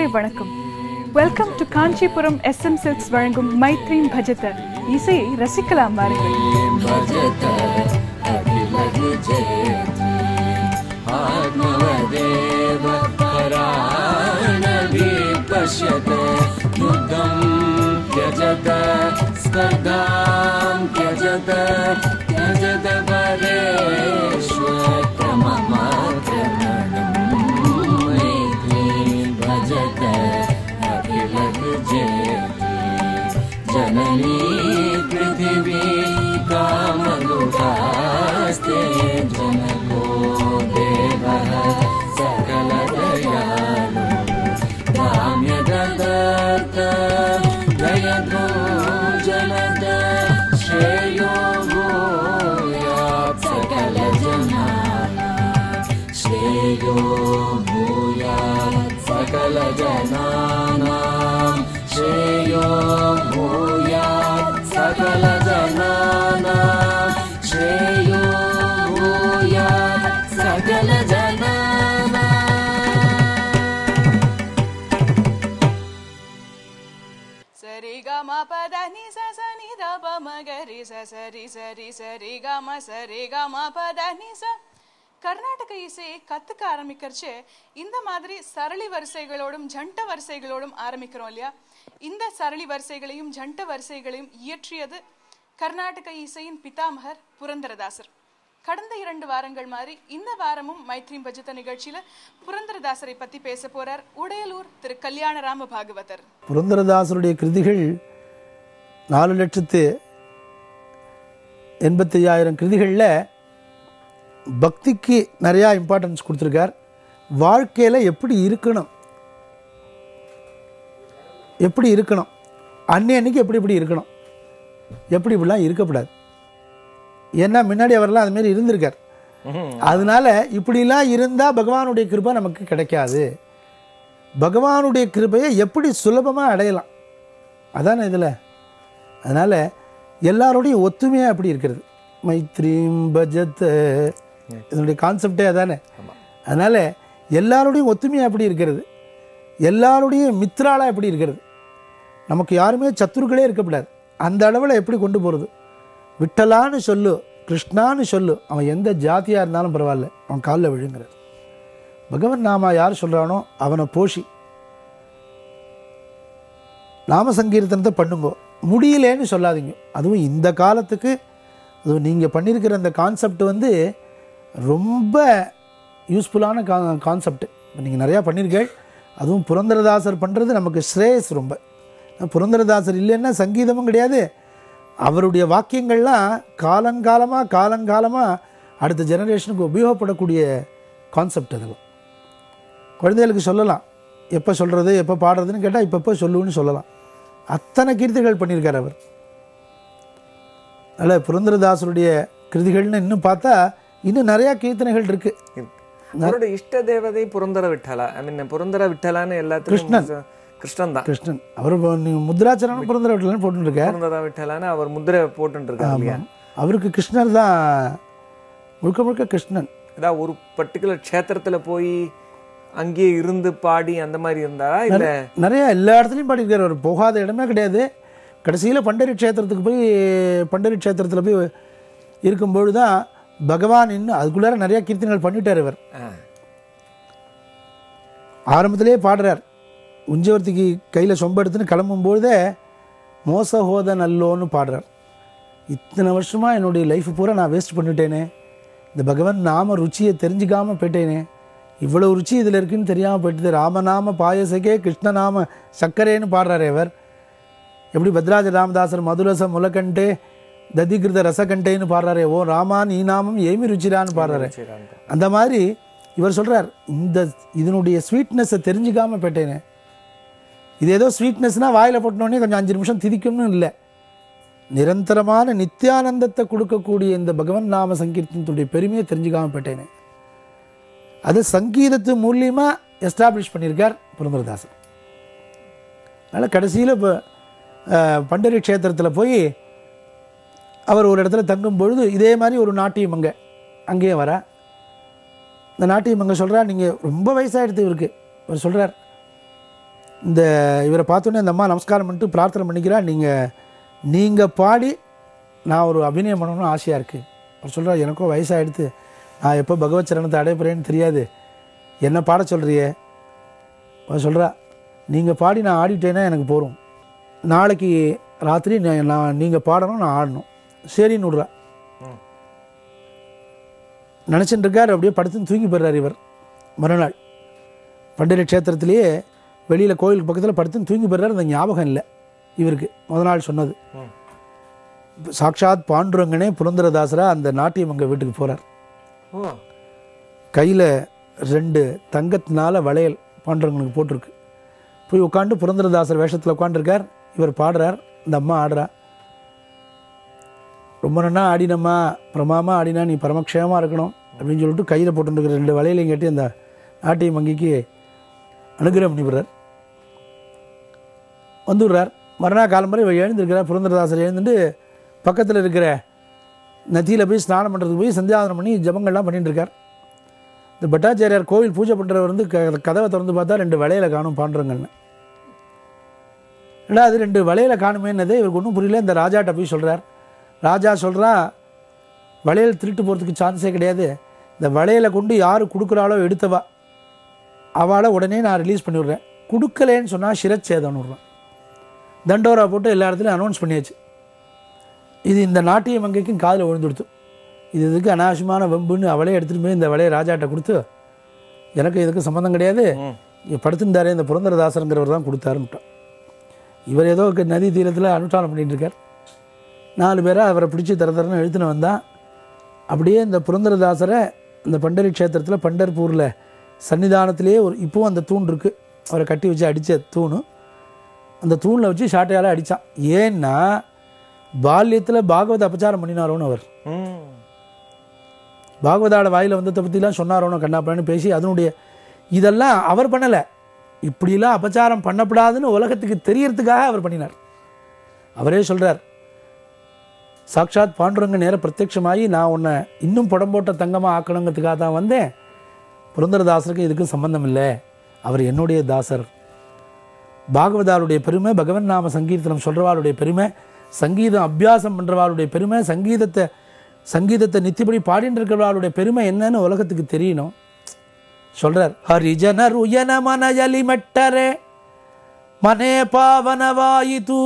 வணக்கம் welcome to Kanchipuram SM silks வழங்கும் மைத்ரீம் பஜத இசையை ரசிக்கலாம் வாருங்கள் भजत अखिलविजयति आत्मवदेव पराणवी पश्यत युद्धं त्यजत स्पर्धां त्यजत त्यजत परेष्वक्रममाक्रमणम् मैत्रीं भजत अखिलविजयति जननी पृथिवी कामदुःखास्ते जनको देवः सकलदयालु काम्यदत्त दयतो जनद श्रेयो भूयात् सकलजनानां श्रेयो भूयात् सकलजनानां श्रेयो भूयात् सकलजनानां श्रेयो भूयात् सकलजनानाम् சரி க ம பத நி ச ச நி த ப ம க ரி ச ச ரி ச ரி சரி க ம ச ரி க ம பத நி ச கர்நாடக இசையை கத்துக்க ஆரம்பிக்கிறச்சு இந்த மாதிரி சரளி வரிசைகளோடும் ஜண்ட வரிசைகளோடும் ஆரம்பிக்கிறோம் இல்லையா இந்த சரளி வரிசைகளையும் ஜண்ட வரிசைகளையும் இயற்றியது கர்நாடக இசையின் பிதாமகர் புரந்தரதாசர் கடந்த இரண்டு வாரங்கள் மாதிரி இந்த வாரமும் மைத்ரீம் பஜத நிகழ்ச்சியில புரந்தரதாசரை பத்தி பேச போறார் உடையலூர் திரு கல்யாணராம பாகவதர் புரந்தரதாசருடைய கிருதிகள் நாலு லட்சத்து எண்பத்தையாயிரம் கிருதிகளில் பக்திக்கு நிறையா இம்பார்ட்டன்ஸ் கொடுத்துருக்கார் வாழ்க்கையில் எப்படி இருக்கணும் எப்படி இருக்கணும் அன்னை அன்னைக்கு எப்படி எப்படி இருக்கணும் எப்படி இப்படிலாம் இருக்கக்கூடாது ஏன்னா முன்னாடி அவரெல்லாம் அது மாதிரி இருந்திருக்கார் அதனால இப்படிலாம் இருந்தால் பகவானுடைய கிருபை நமக்கு கிடைக்காது பகவானுடைய கிருபையை எப்படி சுலபமாக அடையலாம் அதானே இதில் அதனால் எல்லாரோடையும் ஒத்துமையாக அப்படி இருக்கிறது மைத்ரீம் பஜத் இதனுடைய கான்செப்டே அதானே அதனால் எல்லாரோடையும் ஒத்துமையாக அப்படி இருக்கிறது எல்லாரோடையும் மித்ராலாக எப்படி இருக்கிறது நமக்கு யாருமே சத்துருக்களே இருக்கக்கூடாது அந்த அளவில் எப்படி கொண்டு போகிறது விட்டலான்னு சொல்லு கிருஷ்ணான்னு சொல்லு அவன் எந்த ஜாதியாக இருந்தாலும் பரவாயில்ல அவன் காலில் விழுங்கிறது பகவன் நாம யார் சொல்கிறானோ அவனை போஷி நாம சங்கீர்த்தனத்தை பண்ணுங்கோ முடியலேன்னு சொல்லாதீங்க அதுவும் இந்த காலத்துக்கு அதுவும் நீங்கள் பண்ணியிருக்கிற அந்த கான்செப்ட் வந்து ரொம்ப யூஸ்ஃபுல்லான கா கான்செப்ட் இப்போ நீங்கள் நிறையா பண்ணியிருக்கீள் அதுவும் புரந்தரதாசர் பண்ணுறது நமக்கு ஸ்ரேயஸ் ரொம்ப புரந்தரதாசர் இல்லைன்னா சங்கீதமும் கிடையாது அவருடைய வாக்கியங்கள்லாம் காலங்காலமாக காலங்காலமாக அடுத்த ஜெனரேஷனுக்கு உபயோகப்படக்கூடிய கான்செப்ட் அதெல்லாம் குழந்தைகளுக்கு சொல்லலாம் எப்போ சொல்கிறது எப்போ பாடுறதுன்னு கேட்டால் இப்பப்போ சொல்லுன்னு சொல்லலாம் அத்தனை கீர்த்திகள் பண்ணியிருக்கார் அவர் அதனால் புரந்தரதாசருடைய கிருதிகள்னு இன்னும் பார்த்தா இன்னும் நிறையா கீர்த்தனைகள் இருக்குது அவரோட இஷ்ட தேவதை புரந்தர விட்டலா ஐ மீன் புரந்தர விட்டலான்னு எல்லாத்துக்கும் கிருஷ்ணன் தான் கிருஷ்ணன் அவர் இப்போ நீங்கள் முத்ராச்சரணம் புரந்தர விட்டலன்னு போட்டுருக்கார் புரந்தர விட்டலான்னு அவர் முத்திரை போட்டுட்டு இருக்காரு இல்லையா அவருக்கு கிருஷ்ணர் தான் முழுக்க முழுக்க கிருஷ்ணன் ஏதாவது ஒரு பர்டிகுலர் க்ஷேத்திரத்துல போய் அங்கேயே இருந்து பாடி அந்த மாதிரி இருந்தாரா இல்ல நிறைய எல்லா இடத்துலையும் பாடியிருக்காரு அவர் போகாத இடமே கிடையாது கடைசியில் பண்டரி க்ஷேத்திரத்துக்கு போய் பண்டரி க்ஷேத்திரத்தில் போய் இருக்கும்பொழுது தான் பகவான் இன்னும் அதுக்குள்ளார நிறைய கீர்த்தனைகள் பண்ணிட்டார் இவர் ஆ. ஆரம்பத்திலே பாடுறார் உஞ்சவர்த்திக்கு கையில் சொம்ப எடுத்துன்னு கிளம்பும்பொழுதே மோச ஹோத நல்லோன்னு பாடுறார் இத்தனை வருஷமாக என்னுடைய லைஃப் பூரா நான் வேஸ்ட் பண்ணிட்டேனே இந்த பகவான் நாம ருச்சியை தெரிஞ்சுக்காம போயிட்டேனே இவ்வளோ ருச்சி இதில் இருக்குன்னு தெரியாமல் போயிட்டது ராமநாம பாயசகே கிருஷ்ணநாம சக்கரேன்னு பாடுறாரு இவர் எப்படி பத்ராஜ ராமதாசர் மதுரச முலக்கண்டே ததிகிருத ரசகண்டேன்னு பாடுறாரே ஓ ராமா நீ நாமம் ஏமி ருச்சிரான்னு பாடுறாரு அந்த மாதிரி இவர் சொல்றார் இந்த இதனுடைய ஸ்வீட்னஸை தெரிஞ்சுக்காம போயிட்டேனே இது ஏதோ ஸ்வீட்னஸ்னால் வாயில் போட்டோடனே கொஞ்சம் அஞ்சு நிமிஷம் திதிக்கும்னு இல்லை நிரந்தரமான நித்தியானந்தத்தை கொடுக்கக்கூடிய இந்த பகவன் நாம சங்கீர்த்தனத்துடைய பெருமையை தெரிஞ்சுக்காம போயிட்டேனே அது சங்கீதத்து மூலியமாக எஸ்டாப்ளிஷ் பண்ணியிருக்கார் புரந்தரதாசன் அதனால் கடைசியில் இப்போ பண்டரி க்ஷேத்திரத்தில் போய் அவர் ஒரு இடத்துல தங்கும் பொழுது இதே மாதிரி ஒரு நாட்டியம் அங்கே அங்கேயும் வர இந்த நாட்டியம் அங்கே சொல்கிறார் நீங்கள் ரொம்ப வயசாகிடுது இவருக்கு அவர் சொல்கிறார் இந்த இவரை பார்த்தோன்னே இந்த அம்மா நமஸ்காரம் பண்ணிட்டு பிரார்த்தனை பண்ணிக்கிறா நீங்கள் நீங்கள் பாடி நான் ஒரு அபிநயம் பண்ணணும்னு ஆசையாக இருக்குது அவர் சொல்கிறார் எனக்கும் வயசாகிடுது நான் எப்போ பகவத் சரணத்தை அடையப்படுறேன்னு தெரியாது என்ன பாட சொல்கிறியே அவ சொல்கிறா நீங்கள் பாடி நான் ஆடிட்டேன்னா எனக்கு போகும் நாளைக்கு ராத்திரி நான் நான் நீங்கள் பாடணும் நான் ஆடணும் சரின்னு விட்றா நினச்சிட்டு இருக்கார் அப்படியே படுத்துன்னு தூங்கி போயிடுறார் இவர் மறுநாள் பண்டிகை க்ஷேத்திரத்திலேயே வெளியில் கோயிலுக்கு பக்கத்தில் படுத்துன்னு தூங்கி போயிடுறாரு அந்த ஞாபகம் இல்லை இவருக்கு முத நாள் சொன்னது சாக்ஷாத் பாண்டுரங்கனே புரந்தரதாசரா அந்த நாட்டியம் அங்கே வீட்டுக்கு போகிறார் ஓ கையில் ரெண்டு தங்கத்தினால வளையல் பாண்டுரங்கனுக்கு போட்டிருக்கு போய் உட்காந்து புரந்தரதாசர் வேஷத்தில் உட்காந்துருக்கார் இவர் பாடுறார் இந்த அம்மா ஆடுறா ரொம்ப நன்னா ஆடினம்மா பிரமாமா ஆடினா நீ பரமக்ஷேமாக இருக்கணும் அப்படின்னு சொல்லிட்டு கையில் போட்டுருக்கிற ரெண்டு வளையலையும் கட்டி அந்த நாட்டியம் வங்கிக்கு அனுகிரகம் பண்ணிவிடுறார் வந்துடுறார் மறுநாள் காலம்பரை இவர் எழுந்திருக்கிறார் புரந்தரதாசர் எழுந்துட்டு பக்கத்தில் இருக்கிற நதியில் போய் ஸ்நானம் பண்ணுறதுக்கு போய் சந்தியாவதனம் பண்ணி ஜபங்கள்லாம் பண்ணிட்டு இருக்கார் இந்த பட்டாச்சாரியார் கோவில் பூஜை பண்ணுறவர் வந்து க கதவை திறந்து பார்த்தா ரெண்டு வளையலை காணும் பாண்டுறங்கன்னு ஏன்னா அது ரெண்டு வளையலை காணுமேன்னதே இவருக்கு ஒன்றும் புரியல இந்த ராஜாட்ட போய் சொல்கிறார் ராஜா சொல்கிறா வளையல் திருட்டு போகிறதுக்கு சான்ஸே கிடையாது இந்த வளையலை கொண்டு யார் கொடுக்குறாளோ எடுத்தவா அவளை உடனே நான் ரிலீஸ் பண்ணி விட்றேன் கொடுக்கலேன்னு சொன்னால் சிரச்சேதம்னு விட்றேன் தண்டோரா போட்டு எல்லா இடத்துலையும் அனௌன்ஸ் பண்ணியாச்சு இது இந்த நாட்டிய வங்கிக்கும் காதில் விழுந்துடுத்து இது இதுக்கு அனாவசியமான வம்புன்னு அவளே எடுத்துகிட்டு போய் இந்த வலையை ராஜாட்ட கொடுத்து எனக்கு இதுக்கு சம்மந்தம் கிடையாது இங்கே படுத்திருந்தாரே இந்த புரந்தரதாசருங்கிறவர் தான் கொடுத்தாருன்ட்டான் இவர் ஏதோ க- நதி தீரத்தில் அனுஷ்டானம் பண்ணிட்டு இருக்கார் நாலு பேரை அவரை பிடிச்சி தர தரன்னு எழுத்துன்னு வந்தான் அப்படியே இந்த புரந்தரதாசரை இந்த பண்டரி க்ஷேத்திரத்தில் பண்டர்பூரில் சன்னிதானத்திலேயே ஒரு இப்போவும் அந்த தூண் இருக்குது அவரை கட்டி வச்சு அடித்த தூண் அந்த தூணில் வச்சு ஷாட்டையால் அடித்தான் ஏன்னா பால்யத்தில் பாகவத அபச்சாரம் பண்ணினாரோன்னு அவர் ம் பாகவதாட வாயில் வந்ததை பற்றிலாம் சொன்னாரோனோ கண்ணாப்பண்ணு பேசி அதனுடைய இதெல்லாம் அவர் பண்ணலை இப்படிலாம் அபச்சாரம் பண்ணப்படாதுன்னு உலகத்துக்கு தெரியறதுக்காக அவர் பண்ணினார் அவரே சொல்கிறார் சாக்ஷாத் பாண்டுரங்க நேர பிரத்யட்சமாகி நான் உன்னை இன்னும் படம் போட்ட தங்கமாக ஆக்கணுங்கிறதுக்காக தான் வந்தேன் புரந்தரதாசருக்கு இதுக்கும் சம்பந்தம் இல்லை அவர் என்னுடைய தாசர் பாகவதாருடைய பெருமை பகவன் நாம சங்கீர்த்தனம் சொல்கிறவாளுடைய பெருமை சங்கீதம் அபியாசம் பண்ணுறவாளுடைய பெருமை சங்கீதத்தை சங்கீதத்தை நித்தியபடி பாடிட்டு இருக்கிறவாளுடைய பெருமை என்னன்னு உலகத்துக்கு தெரியணும் சொல்றார் ஹரிஜனர் உயன மனயலி மெட்டரே ಮನೆ ಪಾವನವಾಯಿತು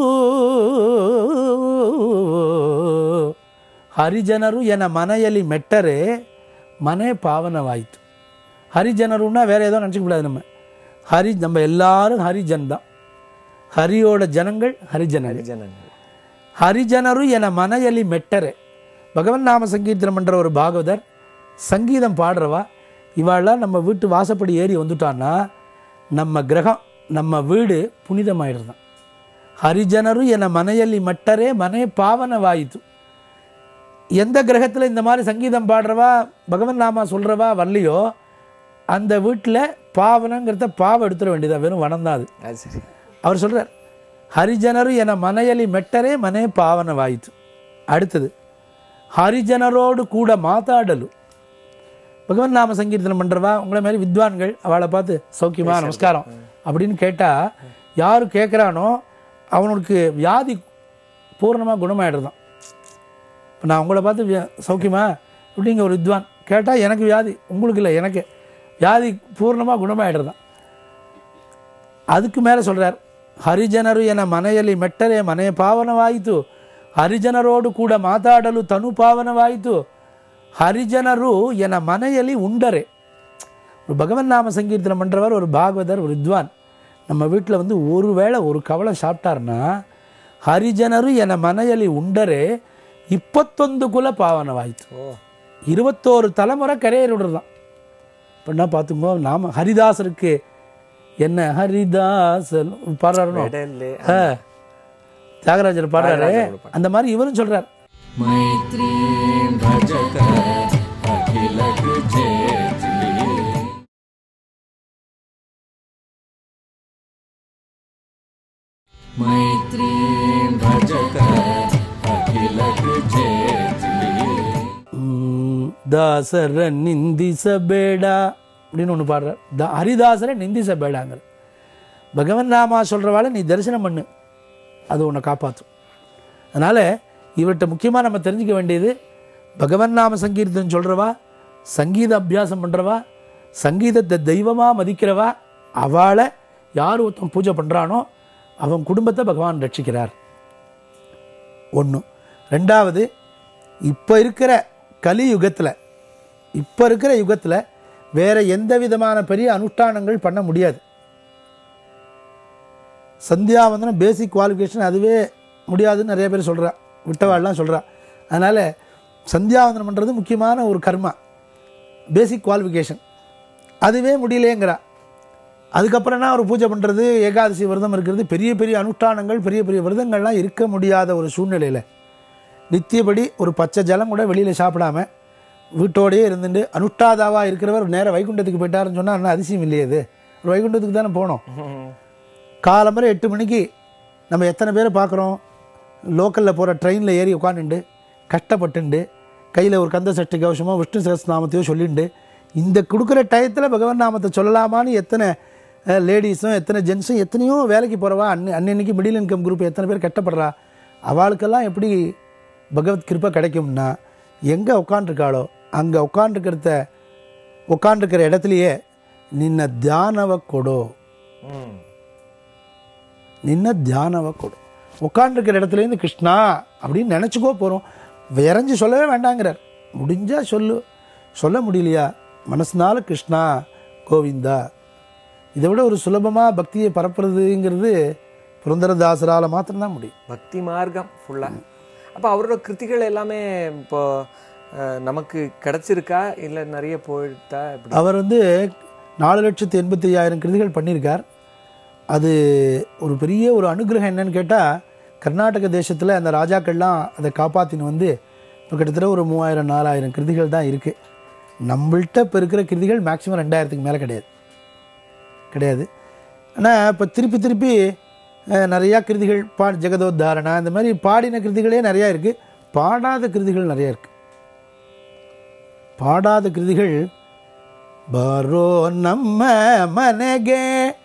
ಹರಿಜನರು ಎನ ಮನೆಯಲ್ಲಿ ಮೆಟ್ಟರೆ ಮನೆ ಪಾವನವಾಯಿತು ஹரிஜனருன்னா வேற ஏதோ நினச்சிக்க கூடாது நம்ம ஹரி நம்ம எல்லாரும் ஹரிஜன் தான் ஹரியோட ஜனங்கள் ஹரிஜனங்கள் ஜனங்கள் ஹரிஜனரு என மனையலி மெட்டரே பகவன் நாம சங்கீர்த்தனம் பண்ற ஒரு பாகவதர் சங்கீதம் பாடுறவா இவாள்லாம் நம்ம வீட்டு வாசப்படி ஏறி வந்துட்டான்னா நம்ம கிரகம் நம்ம வீடு புனிதமாயிடுதான் ஹரிஜனரு என மனையலி மட்டரே மனை பாவனவாயித்து எந்த கிரகத்தில் இந்த மாதிரி சங்கீதம் பாடுறவா பகவன் நாமா சொல்கிறவா வரலையோ அந்த வீட்டில் பாவனங்கிறத பாவம் எடுத்துட வேண்டியதா வெறும் வனம் தான் அது அது சரி அவர் சொல்றார் ஹரிஜனரு என மனையலி மெட்டரே மನೆ ಪಾವನವಾಯಿತು அடுத்தது ஹரிஜனரோடு கூட மாத்தாடலு பகவன் நாம சங்கீர்த்தனம் பண்றவா உங்களை மாதிரி வித்வான்கள் அவளை பார்த்து சௌக்கியமா நமஸ்காரம் அப்படின்னு கேட்டா யாரு கேட்குறானோ அவனுக்கு வியாதி பூரணமாக குணமாயிடுதான் இப்போ நான் உங்களை பார்த்து வியா- சௌக்கியமா அப்படிங்க ஒரு வித்வான் கேட்டால் எனக்கு வியாதி உங்களுக்கு இல்லை எனக்கு வியாதி பூர்ணமாக குணமாயிடுறதான் ಅದಕ್ಕೆ ಮೇಲೆ சொல்றார் ಹರಿಜನರು ಎನ ಮನೆಯಲ್ಲಿ ಮೆಟ್ಟರೆ ಮನೆ ಪಾವನವಾಯಿತು ಹರಿಜನರೋಡು ಕೂಡ ಮಾತಾಡಲು ತನು ಪಾವನವಾಯಿತು ಹರಿಜನರು ಎನ ಮನೆಯಲ್ಲಿ ಉಂಡರೆ ஒரு பகவன் நாம சங்கீர்த்தனம் பண்ணுறவர் ஒரு பாகவதர் ஒரு வித்வான் நம்ம வீட்டில் வந்து ஒரு வேளை ஒரு கவலை சாப்பிட்டாருன்னா ஹரிஜனரு என மனையலி உண்டரே ಇಪ್ಪತ್ತೊಂದು ಕುಲ ಪಾವನವಾಯಿತು ஓ இருபத்தோரு தலைமுறை கரையேறி விடுறதான் அப்படின்னா பார்த்துக்கோ நாம ஹரிதாசருக்கு என்ன ஹரிதாசன் பாடுறாருனோ இடையிலே ஆ, தியாகராஜர் பாடுறாரு தியாகராஜர் அந்த மாதிரி இவரும் சொல்றார் मैत्रीं भजत अखिलक चेतली मैत्रीं भजत अखिलक चेतली ம், தாசர நிந்திச பேடா அப்படின்னு ஒன்று பாடுறார் த ஹரிதாசரை நிந்திச பேடாங்கிற பகவன் நாமா சொல்கிறவாளை நீ தரிசனம் பண்ணு அது உன்னை காப்பாற்றும் அதனால் இவர்கிட்ட முக்கியமாக நம்ம தெரிஞ்சுக்க வேண்டியது பகவன் நாம சங்கீர்த்தம் சொல்கிறவா சங்கீத அபியாசம் பண்ணுறவா சங்கீதத்தை தெய்வமாக மதிக்கிறவா அவளை யார் ஒருத்தன் பூஜை பண்ணுறானோ அவன் குடும்பத்தை பகவான் ரட்சிக்கிறார் ஒன்று ரெண்டாவது இப்போ இருக்கிற கலி யுகத்தில் இப்போ இருக்கிற யுகத்தில் வேற எந்த விதமான பெரிய அனுஷ்டானங்கள் பண்ண முடியாது சந்தியாவந்தனம் பேசிக் குவாலிஃபிகேஷன் அதுவே முடியாதுன்னு நிறைய பேர் சொல்கிறா விட்டவாள்லாம் சொல்கிறா அதனால் சந்தியாவந்தனம் பண்ணுறது முக்கியமான ஒரு கர்மா பேசிக் குவாலிஃபிகேஷன் அதுவே முடியலேங்கிறா அதுக்கப்புறம்னா ஒரு பூஜை பண்ணுறது ஏகாதசி விரதம் இருக்கிறது பெரிய பெரிய அனுஷ்டானங்கள் பெரிய பெரிய விரதங்கள்லாம் இருக்க முடியாத ஒரு சூழ்நிலையில் நித்தியபடி ஒரு பச்சை ஜலம் கூட வெளியில் சாப்பிடாம வீட்டோடயே இருந்துட்டு அனுஷ்டாதாவாக இருக்கிறவர் நேராக வைகுண்டத்துக்கு போயிட்டாருன்னு சொன்னால் என்ன அதிசயம் இல்லையே இது ஒரு வைகுண்டத்துக்கு தானே போனோம் காலம்பரை எட்டு மணிக்கு நம்ம எத்தனை பேரை பார்க்குறோம் லோக்கலில் போகிற ட்ரெயினில் ஏறி உட்காந்துண்டு கஷ்டப்பட்டுண்டு கையில் ஒரு கந்த சஷ்டி கவசமோ விஷ்ணு சகஸ்நாமத்தையோ சொல்லிண்டு இந்த கொடுக்குற டயத்தில் பகவான் நாமத்தை சொல்லலாமான்னு எத்தனை லேடிஸும் எத்தனை ஜென்ஸும் எத்தனையோ வேலைக்கு போகிறவா அன்னை அன்னன்னைக்கு மிடில் இன்கம் குரூப் எத்தனை பேர் கஷ்டப்படுறா அவளுக்கெல்லாம் எப்படி பகவத் கிருப்பை கிடைக்கும்னா எங்கே உட்காண்ட்ருக்காளோ அங்கே உட்காண்ட்ருக்கிறத உட்காண்ட்ருக்கிற இடத்துலையே நின்ன தியானவ கொடோ ம் நின்ன தியானவ கொடு உட்காண்டிருக்கிற இடத்துலேருந்து கிருஷ்ணா அப்படின்னு நினச்சிக்கோ போகிறோம் விரைஞ்சு சொல்லவே வேண்டாங்கிறார் முடிஞ்சா சொல்லு சொல்ல முடியலையா மனசுனால கிருஷ்ணா கோவிந்தா இதை விட ஒரு சுலபமாக பக்தியை பரப்புறதுங்கிறது புரந்தரதாசரால் மாத்திரம்தான் முடியும் பக்தி மார்க்கம் ஃபுல்லா அப்ப அவரோட கிருத்திகள் எல்லாமே இப்போ அஹ், நமக்கு கிடைச்சிருக்கா இல்ல நிறைய போயிட்டா இப்படி அவர் வந்து நாலு லட்சத்து எண்பத்தி ஐயாயிரம் கிருதிகள் பண்ணியிருக்கார் அது ஒரு பெரிய ஒரு அனுகிரகம் என்னன்னு கேட்டால் கர்நாடக தேசத்தில் அந்த ராஜாக்கள்லாம் அதை காப்பாற்றின்னு வந்து இப்போ கிட்டத்தட்ட ஒரு மூவாயிரம் நாலாயிரம் கிருதிகள் தான் இருக்குது நம்மள்கிட்ட இப்போ இருக்கிற கிருதிகள் மேக்ஸிமம் ரெண்டாயிரத்துக்கு மேலே கிடையாது கிடையாது ஆனால் இப்போ திருப்பி திருப்பி அஹ், நிறையா கிருதிகள் பா ஜெகதோத்தாரணா இந்த மாதிரி பாடின கிருதிகளே நிறையா இருக்குது பாடாத கிருதிகள் நிறையா இருக்குது ಪಾಡಾದ ಕೃತಿಗಳು ಬರೋ ನಮ್ಮ ಮನೆಗೆ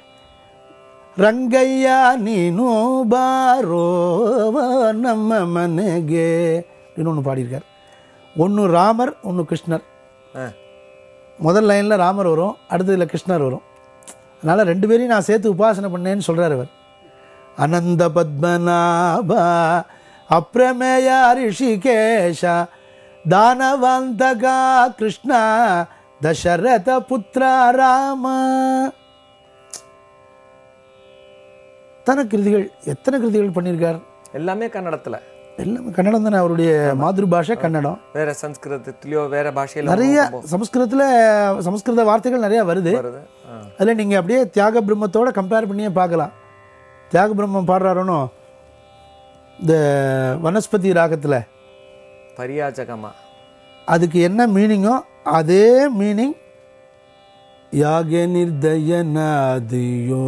ರಂಗಯ್ಯ ನೀನು ಬಾರೋ ನಮ್ಮ ಮನೆಗೆ இன்னொன்று பாடியிருக்கார் ஒன்று ராமர் ஒன்று கிருஷ்ணர் ஆ. முதல் லைனில் ராமர் வரும் அடுத்ததில் கிருஷ்ணர் வரும் அதனால் ரெண்டு பேரையும் நான் சேர்த்து உபாசனை பண்ணேன்னு சொல்கிறார் அவர் அனந்த பத்மநாபா அப்ரமேய ரிஷிகேஷ தானவந்தகா கிருஷ்ண தசரத புத்திர ராம எத்தனை கிருதிகள் எத்தனை கிருதிகள் பண்ணியிருக்கார் எல்லாமே கன்னடத்துல எல்லாமே கன்னடம் தானே அவருடைய மாதృ பாஷை கன்னடம் வேற சம்ஸ்கிருதத்திலயோ வேற பாஷையில நிறைய சமஸ்கிருதத்தில் சமஸ்கிருத வார்த்தைகள் நிறைய வருது வருது ஆ. அதில் நீங்கள் அப்படியே தியாக பிரம்மத்தோட கம்பேர் பண்ணியே பார்க்கலாம் தியாக பிரம்மம் பாடுறாரோனோ இந்த வனஸ்பதி ராகத்தில் பரியாஜகமா அதுக்கு என்ன மீனிங்கோ அதே மீனிங் யாகே நிர்தயநாதியோ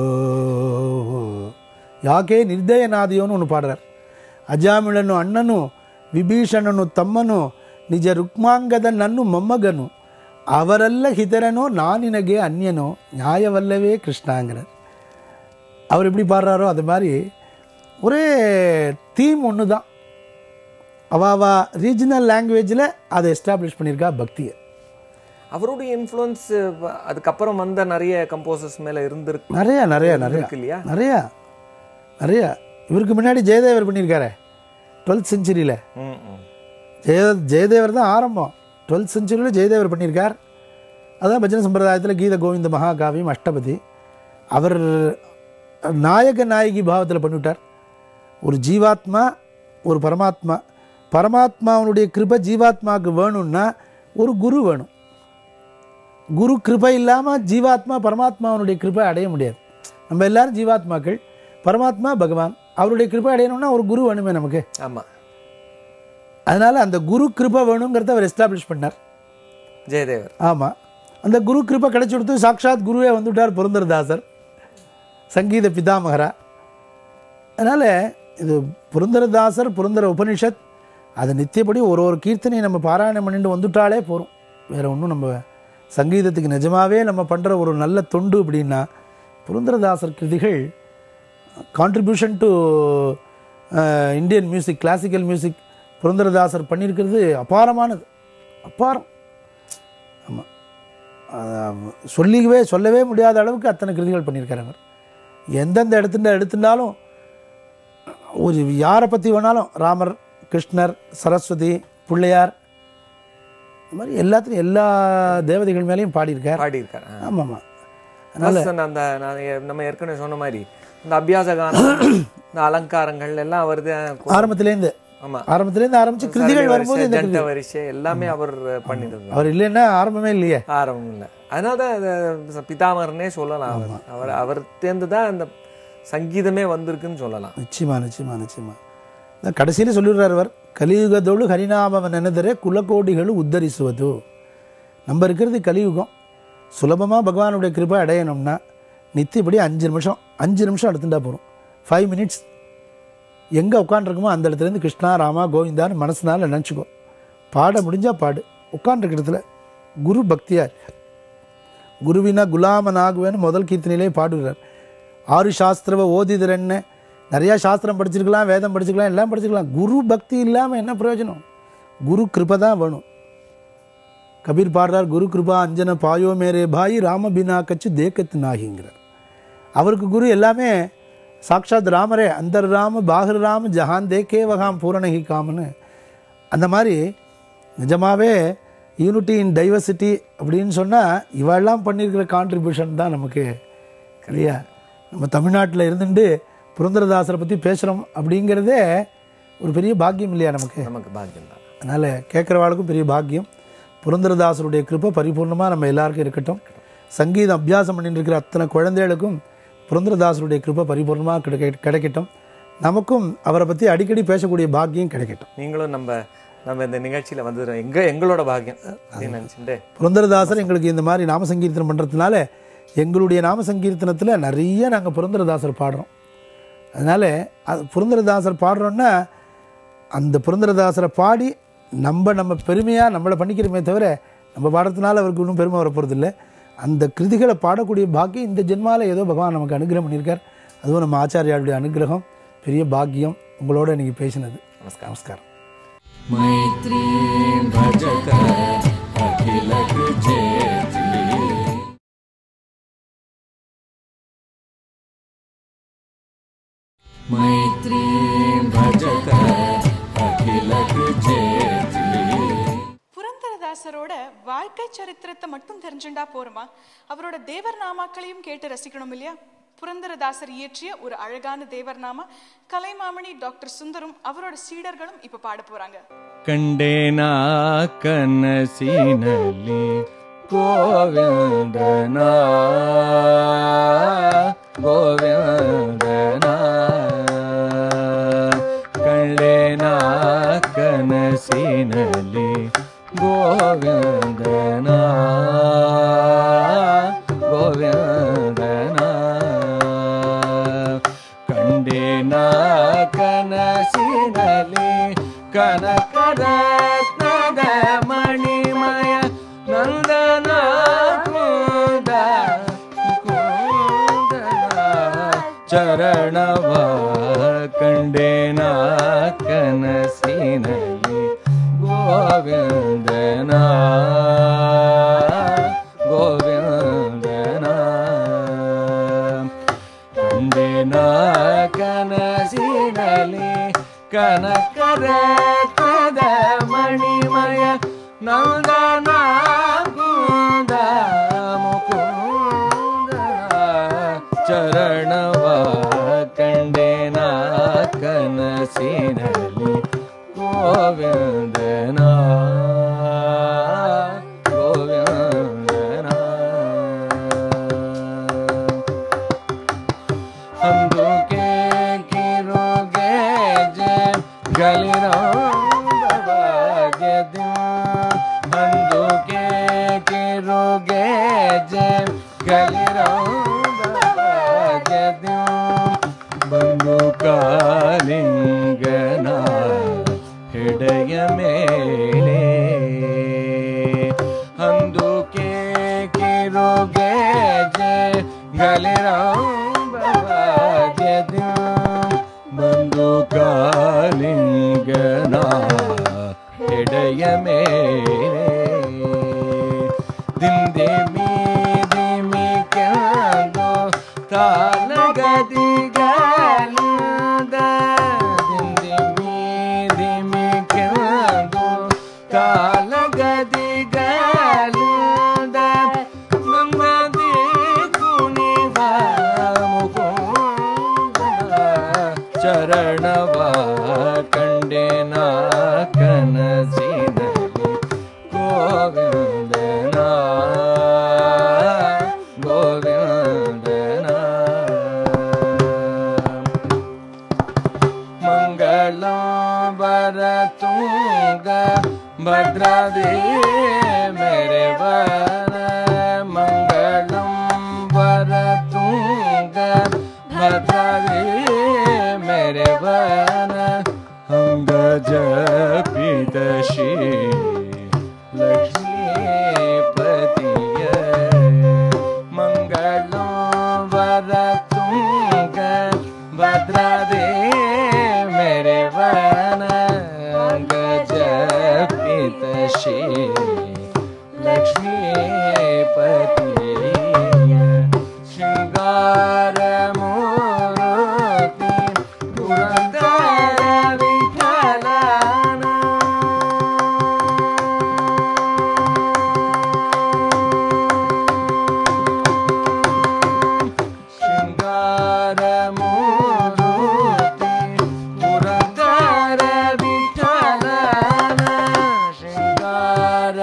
யாகே நிர்தயநாதியோன்னு ஒன்று பாடுறார் ಅಜಾಮಿಳನು ಅಣ್ಣನು ವಿಭೀಷಣನು ತಮ್ಮನು ನಿಜ ರುಕ್ಮಾಂಗದ ನನ್ನು ಮೊಮ್ಮಗನು ಅವರೆಲ್ಲ ಹಿತರನೋ ನಾನಿನಗೆ ಅನ್ಯನೋ நியாயவல்லவே கிருஷ்ணாங்கிறார் அவர் எப்படி பாடுறாரோ அது மாதிரி ஒரே தீம் ஒன்று தான் அவாவா ரீஜனல் லாங்குவேஜில் அதை எஸ்டாப்ளிஷ் பண்ணியிருக்கா பக்தியை அவருடைய இன்ஃப்ளூயன்ஸ் அதுக்கப்புறம் வந்த நிறைய கம்போசர்ஸ் மேல இருந்திருக்கு நிறையா நிறையா நிறையா இருக்கு இல்லையா நிறையா நிறையா இவருக்கு முன்னாடி ஜெயதேவர் பண்ணியிருக்காரு டுவெல்த் செஞ்சுரியில் ம், ம். ஜெய ஜெயதேவர் தான் ஆரம்பம் டுவெல்த் செஞ்சுரியில் ஜெயதேவர் பண்ணியிருக்கார் அதான் பஜன சம்பிரதாயத்தில் கீத கோவிந்த மகாகாவியம் அஷ்டபதி அவர் நாயக நாயகி பாவத்தில் பண்ணிவிட்டார் ஒரு ஜீவாத்மா ஒரு பரமாத்மா பரமாத்மாவனுடைய கிருபை ஜீவாத்மாவுக்கு வேணும்னா ஒரு குரு வேணும் குரு கிருபை இல்லாமல் ஜீவாத்மா பரமாத்மாவனுடைய கிருபை அடைய முடியாது நம்ம எல்லாரும் ஜீவாத்மாக்கள் பரமாத்மா பகவான் அவருடைய கிருபை அடையணும்னா ஒரு குரு வேணுமே நமக்கு ஆமா அதனால் அந்த குரு கிருபை வேணுங்கிறத அவர் எஸ்டாப்ளிஷ் பண்ணார் ஜெயதேவர் ஆமாம் அந்த குரு கிருபை கிடைச்சி கொடுத்து சாக்ஷாத் குருவே வந்துவிட்டார் புரந்தரதாசர் சங்கீத பிதாமகரா அதனால் இது புரந்தரதாசர் புரந்தர உபனிஷத் அது நித்தியப்படி ஒரு ஒரு கீர்த்தனை நம்ம பாராயணம் பண்ணிட்டு வந்துட்டாலே போகிறோம் வேறு ஒன்றும் நம்ம சங்கீதத்துக்கு நிஜமாவே நம்ம பண்ணுற ஒரு நல்ல தொண்டு அப்படின்னா புரந்தரதாசர் கிருதிகள் contribution to Indian music classical music Purandaradasar பண்ணியிருக்கிறது அபாரமானது அபாரம் ஆமாம் சொல்லிக்கவே சொல்லவே முடியாத அளவுக்கு அத்தனை கிருதிகள் பண்ணியிருக்காருங்க எந்தெந்த இடத்துல எடுத்துட்டாலும் ஒரு யாரை பற்றி வேணாலும் ராமர் கிருஷ்ணர் சரஸ்வதி பிள்ளையார் இந்த மாதிரி எல்லாத்துலையும் எல்லா தேவதைகள் மேலேயும் பாடியிருக்கார் பாடியிருக்காரு ஆ. ஆமாம் ஆமாம் Plus அந்த அந்த நான் ஏ- நம்ம ஏற்கனவே சொன்ன மாதிரி இந்த அபியாச கானம் இந்த அலங்காரங்கள் எல்லாம் வருது ஆரம்பத்துலேருந்து ஆமா ஆரம்பத்துலேருந்து ஆரம்பித்து கிருதிகள் வரும்போது இந்த ஜண்ட வரிசை எல்லாமே அவர் பண்ணிட்டு அவர் இல்லைன்னா ஆரம்பமே இல்லையே ஆரம்பம் இல்லை அதனால தான் அது பிதாமகர்னே சொல்லலாம் அவர் அவர் அவர் தேர்ந்து தான் அந்த சங்கீதமே வந்திருக்குன்னு சொல்லலாம் நிச்சயமா நிச்சயமா நிச்சயமா இந்த கடைசியில் சொல்லிடுறார் அவர் கலியுகதோடு ஹரிநாமம் ನೆನೆದರೆ குலக்கோடிகள் உத்தரிசுவது நம்ம இருக்கிறது கலியுகம் சுலபமாக பகவானுடைய கிருபை அடையணும்னா நித்தியப்படி அஞ்சு நிமிஷம் அஞ்சு நிமிஷம் எடுத்துட்டா போகிறோம் ஃபைவ் மினிட்ஸ் எங்கே உட்காண்ட்ருக்குமோ அந்த இடத்துலேருந்து கிருஷ்ணா ராமா கோவிந்தான்னு மனசுனால நினச்சிக்கோ பாட முடிஞ்சால் பாடு உட்காண்ட்ருக்க இடத்துல குரு பக்தியார் குருவினா குலாமனாகுவேன்னு முதல் கீர்த்தனையிலே பாடுகிறார் ஆறு சாஸ்திரவ ஓதிதர் என்ன நிறையா சாஸ்திரம் படிச்சிருக்கலாம் வேதம் படிச்சிருக்கலாம் எல்லாம் படிச்சிருக்கலாம் குரு பக்தி இல்லாமல் என்ன பிரயோஜனம் குரு கிருபை தான் வேணும் கபீர் பாடுறார் குரு கிருபா அஞ்சன பாயோ மேரே பாய் ராம பினா கச்சு தேக்கத்து நாகிங்கிறார் அவருக்கு குரு எல்லாமே சாக்ஷாத் ராமரே அந்தர் ராம பாகர் ராம ஜஹான் தேக்கே வகாம் பூரணகி காமன்னு அந்த மாதிரி நிஜமாவே யூனிட்டி இன் டைவர்சிட்டி அப்படின்னு சொன்னால் இவெல்லாம் பண்ணியிருக்கிற கான்ட்ரிபியூஷன் தான் நமக்கு இல்லையா நம்ம தமிழ்நாட்டில் இருந்துட்டு புரந்தரதாசரை பற்றி பேசுகிறோம் அப்படிங்கிறதே ஒரு பெரிய பாக்கியம் இல்லையா நமக்கு நமக்கு பாக்கியம் தான் அதனால் கேட்குறவாளுக்கும் பெரிய பாக்கியம் புரந்தரதாசருடைய கிருப்பை பரிபூர்ணமாக நம்ம எல்லாருக்கும் இருக்கட்டும் சங்கீதம் அபியாசம் பண்ணிட்டு இருக்கிற அத்தனை குழந்தைகளுக்கும் புரந்தரதாசருடைய கிருப்பை பரிபூர்ணமாக கிடைக்க கிடைக்கட்டும் நமக்கும் அவரை பற்றி அடிக்கடி பேசக்கூடிய பாக்கியம் கிடைக்கட்டும் நீங்களும் நம்ம நம்ம இந்த நிகழ்ச்சியில வந்து எங்க எங்களோட பாக்கியம் அப்படின்னு நினைச்சுட்டு புரந்தரதாசர் எங்களுக்கு இந்த மாதிரி நாம சங்கீர்த்தனம் பண்ணுறதுனால எங்களுடைய நாம சங்கீர்த்தனத்தில் நிறைய நாங்கள் புரந்தரதாசர் பாடுறோம் அதனால் அது புரந்தரதாசர் பாடுறோன்னா அந்த புரந்தரதாசரை பாடி நம்ம நம்ம பெருமையாக நம்மளை பண்ணிக்கிறோமே தவிர நம்ம பாடுறதுனால அவருக்கு ஒன்றும் பெருமை வரப்போகிறது இல்லை அந்த கிருதிகளை பாடக்கூடிய பாக்கியம் இந்த ஜென்மாவில் ஏதோ பகவான் நமக்கு அனுகிரகம் பண்ணியிருக்கார் அதுவும் நம்ம ஆச்சாரியாருடைய அனுகிரகம் பெரிய பாக்கியம் உங்களோட இன்னைக்கு பேசினது நமஸ்காரம் நமஸ்காரம் मैत्रीं भजत अखिलकृजेति मैत्रीं भजत अखिलकृजेति புரந்தரதாசரோட வாழ்க்கை சரித்திரத்தை மட்டும் தெரிஞ்சுண்டா போருமா அவரோட தேவர் நாமாக்களையும் கேட்டு ரசிக்கணும் இல்லையா புரந்தரதாசர் இயற்றிய ஒரு அழகான தேவர் நாமா கலைமாமணி டாக்டர் சுந்தரும் அவரோட சீடர்களும் இப்ப பாட போறாங்க ಕಂಡೇನ ಕನಸಿನಲ್ಲಿ ಗೋವಿಂದನ ಗೋವಿಂದನ ಕಂಡೇನ ಕನಸಿನಲ್ಲಿ ಗೋವಿಂದನ ಗೋವಿಂದನ ಕಂಡೇನ ಕನಸಿನಲ್ಲಿ ಕನಕರತ್ನದ ಮಣಿಮಯ ನಂದನ ಕೂದ ಕೂದಲ ಚರಣವ ಕಂಡೇನ ಕನಸಿನಲ್ಲಿ ಗೋವಿಂದನ ಗೋವಿಂದನ ಕಂಡಿನ ಕನಸಿನಲ್ಲಿ ಕನಕರತ್ನದ ಮಣಿಮಯ ನಂದನ ಕುಂದ ಮುಕುಂದ ಚರಣವ ಕಂಡಿನ ಕನಸಿನಲ್ಲಿ ಗೋವಿಂದನ ಗೋವಿಂದನ ಅಂದುಕೆ ಕಿರುಗೆ ಗಲಿರಾಗದ ಅಂದುಕೆ ಕಿರುಗೆ ಗಲಿರಾಗದ ಬಂದು ಕಾಲಿಂಗನ ಹೆಡೆಯ ಮೇಲೆ ಅಂದುಕೆ ಕಿರುಗೆ ಗಲಿರಾಂಬವಾದ್ಯದಿ ಬಂದು ಕಾಲಿಂಗನ ಎಡೆಯ ಮೇಲೆ ದಿಂದಿಮಿ ದಿಮಿ ಕೆಂದು ತಾಲಗದಿಗಲಿಂದ ದಿಂದಿಮಿ ದಿಮಿ ಕೆಂದು ತಾಲಗದಿಗಲಿಂದ ನಮ್ಮದಿ ಕುಣಿವ ಮುಕುಂದ ಚರಣವ ಕಂಡೆನ ಕನಸಿನಲ್ಲಿ ಗೋವಿಂದನ ಗೋವಿಂದನ ಮಂಗಳಾಂಬರ ತುಂಗ ಭದ್ರದೇ ಮೇರೆ ವರ ಮಂಗಳಂಬರ ತುಂಗ ಭದ್ರದೇ ಮೇರೆ ವರ ಅಂಗ ಜಪಿತ ಶ್ರೀ ಲಕ್ಷ್ಮೀಪತಿಯ ಮಂಗಳಂಬರ ತುಂಗ ಭದ್ರದೇ ಮೇರೆ ವನ ಗಜಪಿತ ಶ್ರೀ ಲಕ್ಷ್ಮೀಪತಿಯ ಶೃಂಗಾರ ಮೂರ್ತಿ ಪುರಂದರ ವಿಠಲನ ಶೃಂಗಾರ ಮೂರ್ತಿ ಪುರಂದರ ವಿಠಲನ ಶೃಂಗಾರ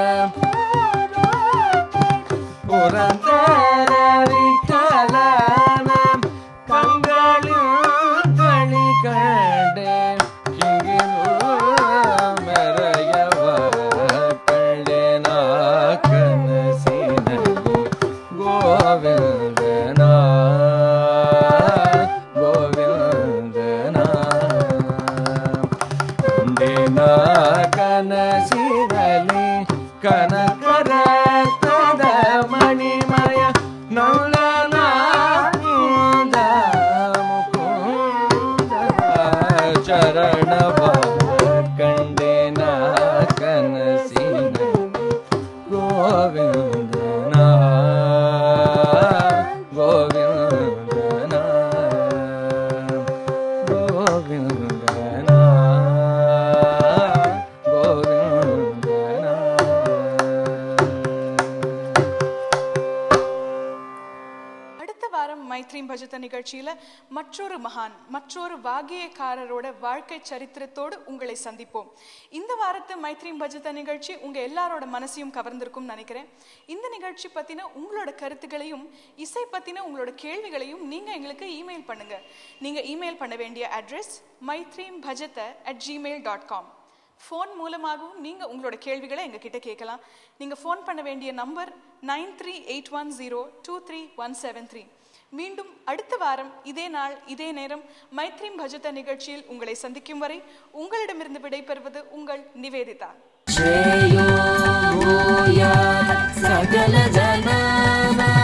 ಪುರಂದರ ವಿಠಲನ ಕಂಗಳು ತಳಿ ಕಂಡೆ ಹಿಂಗಿರು ಮೆರೆಯವ ಕಂಡೆನ ಕನಸಿನಲ್ಲಿ ಗೋವಿಂದನ ಗೋವಿಂದನ ಕಂಡೆನ ಕನಸಿನಲ್ಲಿ ಕನಕರ ತದ ಮಣಿಮಯ ನಲ್ಲನ ಮುಕುಂದ ಮುಕುಂದ ಚರಣವ ಕಂಡೆನ ಕನಸಿನಲ್ಲಿ ಗೋವಿಂದನ ಗೋವಿಂದನ ಗೋವಿಂದನ ಗೋವಿಂದನ அடுத்த வாரம் மைத்ரீம் பஜத நிகழ்ச்சியில மற்றொரு மகான் மற்றொரு வாகியக்காரரோட வாழ்க்கை சரித்திரத்தோடு உங்களை சந்திப்போம் இந்த வாரத்து மைத்ரீம் பஜத நிகழ்ச்சி உங்க எல்லாரோட மனசையும் கவர்ந்திருக்கும் நினைக்கிறேன் இந்த நிகழ்ச்சி பத்தின உங்களோட கருத்துக்களையும் இசை பத்தின உங்களோட கேள்விகளையும் நீங்க எங்களுக்கு இமெயில் பண்ணுங்க நீங்க இமெயில் பண்ண வேண்டிய address Maitreem Bhajata at Gmail dot com phone மூலமாகவும் நீங்கள் உங்களோட கேள்விகளை எங்ககிட்ட கேட்கலாம் நீங்கள் ஃபோன் பண்ண வேண்டிய number nine three eight one zero two three one seven three மீண்டும் அடுத்த வாரம் இதே நாள் இதே நேரம் மைத்ரீம் பஜத நிகழ்ச்சியில் உங்களை சந்திக்கும் வரை உங்களிடமிருந்து விடைபெறுவது உங்கள் நிவேதிதா श्रेयो भूयात् सकलजनानां